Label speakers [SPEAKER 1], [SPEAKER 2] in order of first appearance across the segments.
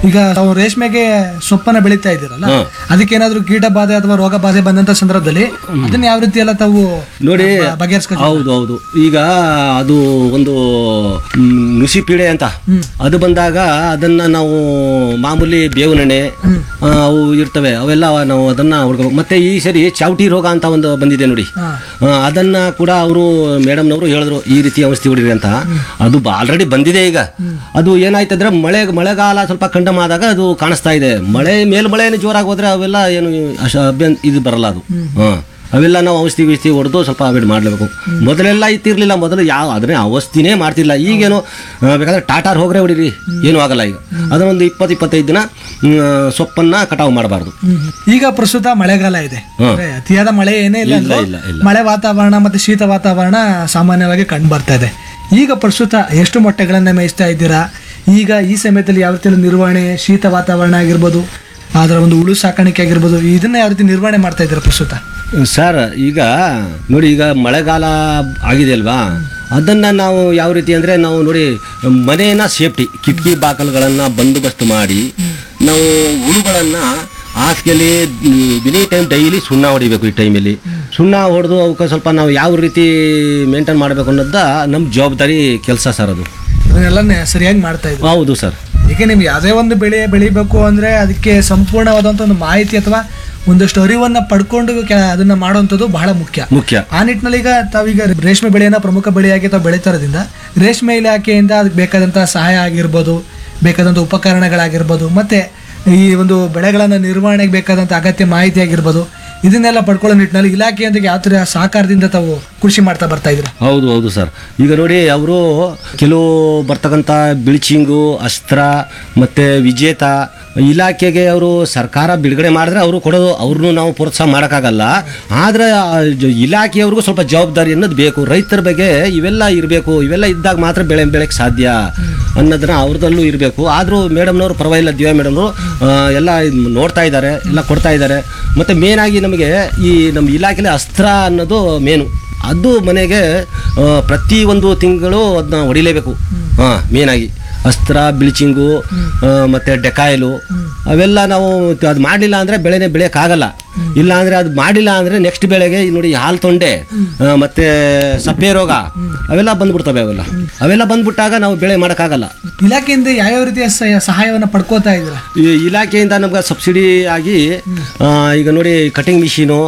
[SPEAKER 1] ಈಗ ತಾವು ರೇಷ್ಮೆಗೆ ಸೊಪ್ಪನ್ನ ಬೆಳೀತಾ ಇದ್ದೀರಲ್ಲ
[SPEAKER 2] ಹಾ.
[SPEAKER 1] ಅದಕ್ಕೆ ಏನಾದ್ರು ಕೀಟ ಬಾಧೆ ಅಥವಾ ರೋಗ ಬಾಧೆ ಬಂದಂತ ಸಂದರ್ಭದಲ್ಲಿ ಅದನ್ನ ಯಾವ ರೀತಿ ಎಲ್ಲ ತಾವು
[SPEAKER 2] ನೋಡಿ
[SPEAKER 1] ಬ- ಬಗೆಹರಿಸ್ಕೊ
[SPEAKER 2] ಹೌದು ಹೌದು ಈಗ ಅದು ಒಂದು ಮ್, ನುಸಿ ಪೀಡೆ ಅಂತ ಅದು ಬಂದಾಗ ಅದನ್ನ ನಾವು ಮಾಮೂಲಿ ಬೇವಿನೆಣ್ಣೆ ಆ, ಅವು ಇರ್ತವೆ ಅವೆಲ್ಲ ನಾವು ಅದನ್ನ ಹುಡ್ಕೋಬೇಕು ಮತ್ತೆ ಈ ಸರಿ ಚಾವಟಿ ರೋಗ ಅಂತ ಒಂದು ಬಂದಿದೆ ನೋಡಿ
[SPEAKER 1] ಹಾ.
[SPEAKER 2] ಆ, ಅದನ್ನ ಕೂಡ ಅವರು ಮೇಡಮ್ನವರು ಹೇಳಿದ್ರು ಈ ರೀತಿ ಔಷಧಿ ಹೊಡಿರಿ ಅಂತ ಅದು ಆಲ್ರೆಡಿ ಬಂದಿದೆ ಈಗ ಅದು ಏನಾಯ್ತಂದ್ರೆ ಮಳೆ ಮಳೆಗಾಲ ಸ್ವಲ್ಪ ಕಂಡಮ ಆದಾಗ ಅದು ಕಾಣಿಸ್ತಾ ಇದೆ ಮಳೆ ಮೇಲ್ಮಳೆ ಜೋರಾಗಿ ಹೋದ್ರೆ ಅವೆಲ್ಲ ಏನು ಅಶ- ಅಭ್ಯನ್- ಇದು ಬರಲ್ಲ ಅದು ಹಾ ಅವೆಲ್ಲ ನಾವು ಔಷಧಿ ಗಿಷ್ಧಿ ಹೊಡೆದು ಸ್ವಲ್ಪ ಅವಾಯ್ಡ್ ಮಾಡಲೇಬೇಕು ಮೊದಲೆಲ್ಲ ಇತ್ತಿರ್ಲಿಲ್ಲ ಮೊದಲು ಯಾವ ಅದನ್ನೇ ಔಷಧಿನೇ ಮಾಡ್ತಿಲ್ಲ ಈಗೇನು ಆ, ಬೇಕಾದ್ರೆ ಟಾಟಾರ್ ಹೋಗ್ರೆ ಹೊಡಿರಿ ಏನೂ ಆಗಲ್ಲ ಈಗ ಅದನ್ನೊಂದು ಇಪ್ಪತ್ತು ಇಪ್ಪತ್ತೈದು ದಿನ ಮ್, ಸೊಪ್ಪನ್ನ ಕಟಾವು ಮಾಡಬಾರ್ದು
[SPEAKER 1] ಈಗ ಪ್ರಸ್ತುತ ಮಳೆಗಾಲ ಇದೆ
[SPEAKER 2] ಹಾ.
[SPEAKER 1] ಅಂದ್ರೆ ಅತಿಯಾದ ಮಳೆ ಏನೇ ಇಲ್ಲ
[SPEAKER 2] ಇಲ್ಲ,
[SPEAKER 1] ಅಂದ್ರೂ
[SPEAKER 2] ಇಲ್ಲ, ಇಲ್ಲ.
[SPEAKER 1] ಮಳೆ ವಾತಾವರಣ ಮತ್ತೆ ಶೀತ ವಾತಾವರಣ ಸಾಮಾನ್ಯವಾಗಿ ಕಂಡು ಬರ್ತಾ ಇದೆ ಈಗ ಪ್ರಸ್ತುತ ಎಷ್ಟು ಮೊಟ್ಟೆಗಳನ್ನ ಮೇಯಿಸ್ತಾ ಇದ್ದೀರಾ ಈಗ ಈ ಸಮಯದಲ್ಲಿ ಯಾವ ರೀತಿ ನಿರ್ವಹಣೆ ಶೀತ ವಾತಾವರಣ ಆಗಿರ್ಬೋದು ಅದರ ಒಂದು ಉಳು ಸಾಕಾಣಿಕೆ ಆಗಿರ್ಬೋದು ಇದನ್ನ ಯಾವ ರೀತಿ ನಿರ್ವಹಣೆ ಮಾಡ್ತಾ ಇದ್ದೀರಾ ಪ್ರಸ್ತುತ
[SPEAKER 2] ಸರ್ ಈಗ ನೋಡಿ ಈಗ ಮಳೆಗಾಲ ಆಗಿದೆ ಅಲ್ವಾ ಅದನ್ನು ನಾವು ಯಾವ ರೀತಿ ಅಂದರೆ ನಾವು ನೋಡಿ ಮನೆಯನ್ನ ಸೇಫ್ಟಿ ಕಿಟಕಿ ಬಾಕಲುಗಳನ್ನು ಬಂದೋಬಸ್ತ್ ಮಾಡಿ ನಾವು ಹುಳುಗಳನ್ನು ಹಾಸಿಗೆಯಲ್ಲಿ ಎನಿ ಟೈಮ್ ಡೈಲಿ ಸುಣ್ಣ ಹೊಡಿಬೇಕು ಈ ಟೈಮಲ್ಲಿ ಸುಣ್ಣ ಹೊಡೆದು ಅವಕ್ಕೆ ಸ್ವಲ್ಪ ನಾವು ಯಾವ ರೀತಿ ಮೇಂಟೈನ್ ಮಾಡಬೇಕು ಅನ್ನೋದ ನಮ್ಮ ಜವಾಬ್ದಾರಿ ಕೆಲಸ ಸರ್ ಅದು
[SPEAKER 1] ಅದನ್ನೆಲ್ಲ ಸರಿಯಾಗಿ ಮಾಡ್ತಾ ಇದ್ದೀರಾ
[SPEAKER 2] ಹೌದು ಸರ್
[SPEAKER 1] ಈಗ ನಿಮ್ಗೆ ಯಾವುದೇ ಒಂದು ಬೆಳೆ ಬೆಳಿಬೇಕು ಅಂದ್ರೆ ಅದಕ್ಕೆ ಸಂಪೂರ್ಣವಾದಂಥ ಒಂದು ಮಾಹಿತಿ ಅಥವಾ ಒಂದಷ್ಟು ಅರಿವನ್ನ ಪಡ್ಕೊಂಡು ಕೆ- ಅದನ್ನ ಮಾಡುವಂಥದ್ದು ಬಹಳ ಮುಖ್ಯ
[SPEAKER 2] ಮುಖ್ಯ
[SPEAKER 1] ಆ ನಿಟ್ಟಿನಲ್ಲಿ ಈಗ ತಾವೀಗ ರೇಷ್ಮೆ ಬೆಳೆಯನ್ನ ಪ್ರಮುಖ ಬೆಳೆಯಾಗಿ ತಾವು ಬೆಳೀತಾ ಇರೋದ್ರಿಂದ ರೇಷ್ಮೆ ಇಲಾಖೆಯಿಂದ ಅದಕ್ಕೆ ಬೇಕಾದಂಥ ಸಹಾಯ ಆಗಿರ್ಬೋದು ಬೇಕಾದಂಥ ಉಪಕರಣಗಳಾಗಿರ್ಬೋದು ಮತ್ತೆ ಈ ಒಂದು ಬೆಳೆಗಳನ್ನ ನಿರ್ವಹಣೆಗೆ ಬೇಕಾದಂಥ ಅಗತ್ಯ ಮಾಹಿತಿ ಆಗಿರ್ಬೋದು ಇದನ್ನೆಲ್ಲ ಪಡ್ಕೊಳ್ಳೋ ನಿಟ್ಟಿನಲ್ಲಿ ಇಲಾಖೆಯೊಂದಿಗೆ ಯಾವ ಥರ ಸಹಕಾರದಿಂದ ತಾವು ಕೃಷಿ ಮಾಡ್ತಾ ಬರ್ತಾ ಇದ್ದೀರಾ
[SPEAKER 2] ಹೌದು ಹೌದು ಸರ್ ಈಗ ನೋಡಿ ಅವರು ಕೆಲವು ಬರ್ತಕ್ಕಂಥ ಬಿಳ್ಚಿಂಗು ಅಸ್ತ್ರ ಮತ್ತು ವಿಜೇತ ಇಲಾಖೆಗೆ ಅವರು ಸರ್ಕಾರ ಬಿಡುಗಡೆ ಮಾಡಿದ್ರೆ ಅವರು ಕೊಡೋದು ಅವ್ರನ್ನೂ ನಾವು ಪ್ರೋತ್ಸಾಹ ಮಾಡೋಕ್ಕಾಗಲ್ಲ ಆದರೆ ಆ ಜ- ಇಲಾಖೆಯವ್ರಿಗೂ ಸ್ವಲ್ಪ ಜವಾಬ್ದಾರಿ ಅನ್ನೋದು ಬೇಕು ರೈತರ ಬಗ್ಗೆ ಇವೆಲ್ಲ ಇರಬೇಕು ಇವೆಲ್ಲ ಇದ್ದಾಗ ಮಾತ್ರ ಬೆಳೆ ಬೆಳೆಕ್ಕೆ ಸಾಧ್ಯ ಅನ್ನೋದನ್ನ ಅವ್ರದಲ್ಲೂ ಇರಬೇಕು ಆದರೂ ಮೇಡಮ್ನವರು ಪರವಾಗಿಲ್ಲ ದಿವ್ಯಾ ಮೇಡಮ್ನವರು ಎಲ್ಲ ಇದ್ ನೋಡ್ತಾ ಇದ್ದಾರೆ ಎಲ್ಲ ಕೊಡ್ತಾ ಇದ್ದಾರೆ ಮತ್ತು ಮೇನಾಗಿ ನಮಗೆ ಈ ನಮ್ಮ ಇಲಾಖೆಯಲ್ಲಿ ಅಸ್ತ್ರ ಅನ್ನೋದು ಮೇನು ಅದು ಮನೆಗೆ ಆ, ಪ್ರತಿ ಒಂದು ತಿಂಗಳು ಅದನ್ನ ಹೊಡಿಲೇಬೇಕು ಹಾಂ ಮೇನಾಗಿ ಅಸ್ತ್ರ ಬ್ಲೀಚಿಂಗು ಮತ್ತು ಡೆಕಾಯಿಲು ಅವೆಲ್ಲ ನಾವು ಅದು ಮಾಡಲಿಲ್ಲ ಅಂದರೆ ಬೆಳೆನೇ ಬೆಳೆಯೋಕ್ಕಾಗಲ್ಲ ಇಲ್ಲ ಅಂದರೆ ಅದು ಮಾಡಿಲ್ಲ ಅಂದರೆ ನೆಕ್ಸ್ಟ್ ಬೆಳೆಗೆ ಈ ನೋಡಿ ಹಾಲು ತೊಂಡೆ ಆ, ಮತ್ತೆ ಸಪ್ಪೆ ರೋಗ ಅವೆಲ್ಲ ಬಂದ್ಬಿಡ್ತವೆ ಅವೆಲ್ಲ ಅವೆಲ್ಲ ಬಂದ್ಬಿಟ್ಟಾಗ ನಾವು ಬೆಳೆ ಮಾಡೋಕ್ಕಾಗಲ್ಲ
[SPEAKER 1] ಇಲಾಖೆಯಿಂದ ಯಾವ್ಯಾವ ರೀತಿಯ ಸಹ- ಸಹಾಯವನ್ನು ಪಡ್ಕೋತಾ ಇದ್ದೀರಾ
[SPEAKER 2] ಈ ಇಲಾಖೆಯಿಂದ ನಮ್ಗೆ ಸಬ್ಸಿಡಿ ಆಗಿ ಆ, ಈಗ ನೋಡಿ ಕಟಿಂಗ್ ಮಿಷಿನು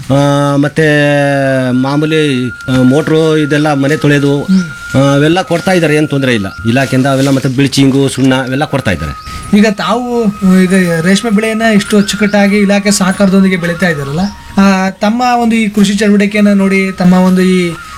[SPEAKER 2] ಮತ್ತು ಮಾಮೂಲಿ ಮೋಟ್ರು ಇದೆಲ್ಲ ಮನೆ ತೊಳೆಯೋದು ಆ, ಅವೆಲ್ಲ ಕೊಡ್ತಾ ಇದ್ದಾರೆ ಏನು ತೊಂದರೆ ಇಲ್ಲ ಇಲಾಖೆಯಿಂದ ಅವೆಲ್ಲ ಮತ್ತು ಬಿಳ್ಚಿಂಗು ಸುಣ್ಣ ಅವೆಲ್ಲ ಕೊಡ್ತಾ ಇದ್ದಾರೆ
[SPEAKER 1] ಈಗ ತಾವು ಈಗ ರೇಷ್ಮೆ ಬೆಳೆಯನ್ನ ಇಷ್ಟು ಅಚ್ಚುಕಟ್ಟಾಗಿ ಇಲಾಖೆ ಸಹಕಾರದೊಂದಿಗೆ ಬೆಳೀತಾ ಇದ್ದಾರಲ್ಲ ಆ, ತಮ್ಮ ಒಂದು ಈ ಕೃಷಿ ಚಟುವಟಿಕೆಯನ್ನ ನೋಡಿ ತಮ್ಮ ಒಂದು ಈ